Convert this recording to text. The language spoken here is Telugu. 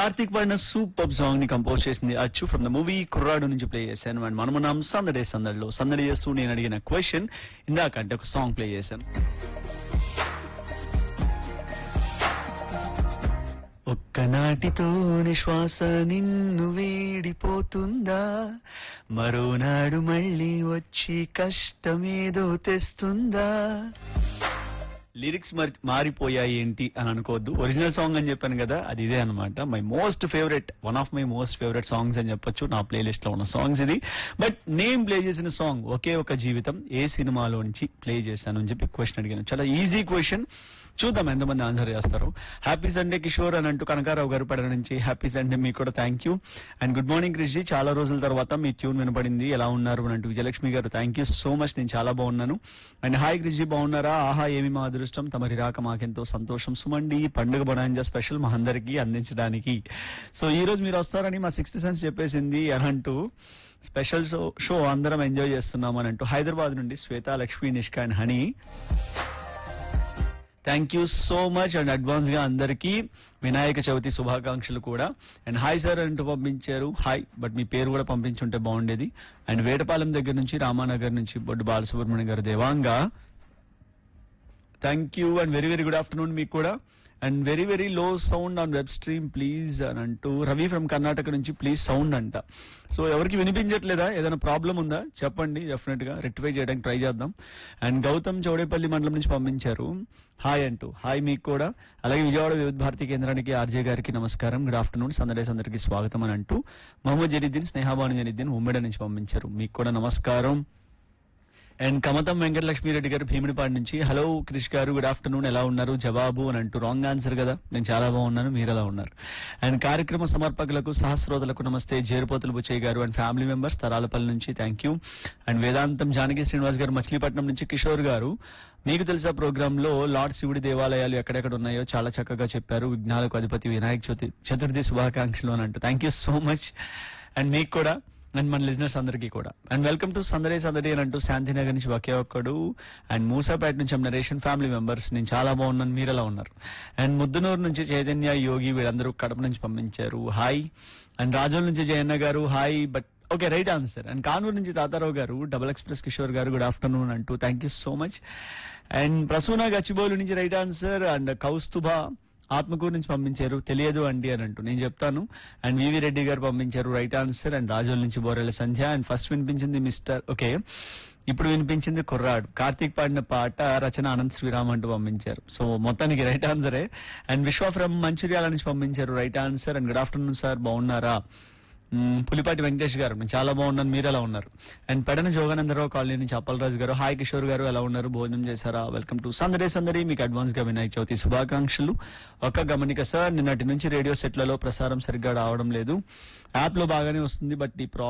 కార్తీక్ పాడిన సూపర్ సాంగ్ ని కంపోజ్ చేసింది అచ్చు ఫ్రమ్ ద మూవీ కుర్రాడు నుంచి ప్లే చేశాను అండ్ మనమున్నాం సందడే సందడిలో సందడి చేస్తూ నేను అడిగిన క్వశ్చన్ ఇందాక అంటే ఒక సాంగ్ ప్లే చేశాను ఒక్కనాటితోని శ్వాస నిన్ను వేడిపోతుందా మరోనాడు మళ్ళీ వచ్చి కష్టమేదో తెస్తుందా లిరిక్స్ మరి మారిపోయాయి ఏంటి అని అనుకోవద్దు ఒరిజినల్ సాంగ్ అని చెప్పాను కదా అది ఇదే అనమాట my most favourite one of my most favourite songs అని చెప్పొచ్చు నా ప్లేలిస్ట్ లో ఉన్న సాంగ్స్ ఇది బట్ నేను ప్లే చేసిన సాంగ్ ఒకే ఒక జీవితం ఏ సినిమాలో నుంచి ప్లే చేశాను అని చెప్పి క్వశ్చన్ అడిగాను చాలా ఈజీ క్వశ్చన్ చూద్దాం ఎంతమంది ఆన్సర్ చేస్తారు హ్యాపీ సండే కిషోర్ అని అంటూ కనకారావు గారు పడ నుంచి హ్యాపీ సండే మీకు కూడా thank you and good morning Krishji చాలా రోజుల తర్వాత మీ ట్యూన్ వినపడింది ఎలా ఉన్నారు అని అంటూ విజయలక్ష్మి గారు థ్యాంక్ యూ సో మచ్ నేను చాలా బాగున్నాను అండ్ హాయ్ క్రిష్జీ బాగున్నారా ఆహా ఏమి మా అదృష్టం తమరి రాక మాకెంతో సంతోషం సుమండి పండుగ బొనాంజా స్పెషల్ మా అందరికీ అందించడానికి సో ఈ రోజు మీరు వస్తారని మా సిక్స్త్ సెన్స్ చెప్పేసింది అని అంటూ స్పెషల్ షో షో అందరం ఎంజాయ్ చేస్తున్నాం అని అంటూ హైదరాబాద్ నుండి Swetha Lakshmi Nishka and Honey thank you so much and advance గా అందరికీ వినాయక చవితి శుభాకాంక్షలు కూడా అండ్ హాయ్ సార్ అంటూ పంపించారు హాయ్ బట్ మీ పేరు కూడా పంపించుంటే బాగుండేది అండ్ వేటపాలెం దగ్గర నుంచి రామానగర్ నుంచి Boddu Balasubrahmanyam garu Devanga thank you and very very good afternoon మీకు కూడా and very very low sound on web stream please అని అంటూ రవి ఫ్రమ్ కర్ణాటక నుంచి ప్లీజ్ సౌండ్ అంట సో ఎవరికి వినిపించట్లేదా ఏదైనా ప్రాబ్లం ఉందా చెప్పండి డెఫినెట్ గా రెక్టిఫై చేయడానికి ట్రై చేద్దాం అండ్ గౌతమ్ చౌడేపల్లి మండలం నుంచి పంపించారు హాయ్ అంటూ హాయ్ మీకు కూడా అలాగే విజయవాడ వివిధ భారతి కేంద్రానికి ఆర్జే గారికి నమస్కారం గుడ్ ఆఫ్టర్నూన్ సందడేస్ అందరికి స్వాగతం అని అంటూ మహమ్మద్ జరీద్దీన్ స్నేహాబాను జరీద్దీన్ ఉమ్మడి నుంచి పంపించారు మీకు కూడా నమస్కారం అండ్ కమతం వెంకటలక్ష్మిరెడ్డి గారు భీముడిపాడు నుంచి హలో క్రిష్ గారు గుడ్ ఆఫ్టర్నూన్ ఎలా ఉన్నారు జవాబు అని అంటూ రాంగ్ ఆన్సర్ కదా నేను చాలా బాగున్నాను మీరు ఎలా ఉన్నారు అండ్ కార్యక్రమ సమర్పకులకు సహస్రోతలకు నమస్తే జేరుపోతులు బుచ్చయ్య గారు అండ్ ఫ్యామిలీ మెంబర్స్ తరాలపల్లి నుంచి థ్యాంక్ యూ అండ్ వేదాంతం జానకి శ్రీనివాస్ గారు మచిలీపట్నం నుంచి కిషోర్ గారు మీకు తెలుసా ప్రోగ్రామ్ లో లార్డ్ శివుడి దేవాలయాలు ఎక్కడెక్కడ ఉన్నాయో చాలా చక్కగా చెప్పారు విఘ్నాలకు అధిపతి వినాయక చవితి చతుర్థి శుభాకాంక్షలు అని అంటూ thank you so much and మీకు కూడా అండ్ మన లిజినెస్ అందరికీ కూడా అండ్ వెల్కమ్ టు సందడే సందడి అని అంటూ శాంతినగర్ నుంచి ఒకే ఒక్కడు అండ్ మూసాపేట నుంచి నరేషన్ ఫ్యామిలీ మెంబర్స్ నేను చాలా బాగున్నాను మీరు ఎలా ఉన్నారు అండ్ ముద్దునూరు నుంచి చైతన్య యోగి వీళ్ళందరూ కడప నుంచి పంపించారు హాయ్ అండ్ రాజోల్ నుంచి Jayanna garu hi but okay right answer and Kanuru నుంచి Tatarao garu double express Kishore garu good afternoon అంటూ thank you so much and Prasuna Gachibowli నుంచి right answer and Kaustubha Atmakur నుంచి పంపించారు తెలియదు అండి అని అంటూ నేను చెప్తాను అండ్ వివి రెడ్డి గారు పంపించారు రైట్ ఆన్సర్ అండ్ రాజోల్ నుంచి బోరెల సంధ్య అండ్ ఫస్ట్ వినిపించింది మిస్టర్ ఓకే ఇప్పుడు వినిపించింది కుర్రాడు కార్తీక్ పాడిన పాట రచన అనంత్ శ్రీరామ్ అంటూ పంపించారు సో మొత్తానికి రైట్ ఆన్సరే అండ్ విశ్వ ఫ్రమ్ మంచిర్యాల నుంచి పంపించారు right answer and good afternoon sir బాగున్నారా మ్మ్, పులిపాటి వెంకటేష్ గారు నేను చాలా బాగున్నాను మీరు ఎలా ఉన్నారు అండ్ పెడన జోగానందరావు కాలనీ నుంచి అప్పలరాజు గారు హాయ్ కిషోర్ గారు ఎలా ఉన్నారు భోజనం చేశారా వెల్కమ్ టు సందడే సందడి మీకు అడ్వాన్స్ గా వినాయక చవితి శుభాకాంక్షలు ఒక గమనిక సార్ నిన్నటి నుంచి రేడియో సెట్లలో ప్రసారం సరిగ్గా రావడం లేదు యాప్ లో బాగానే వస్తుంది బట్ ఈ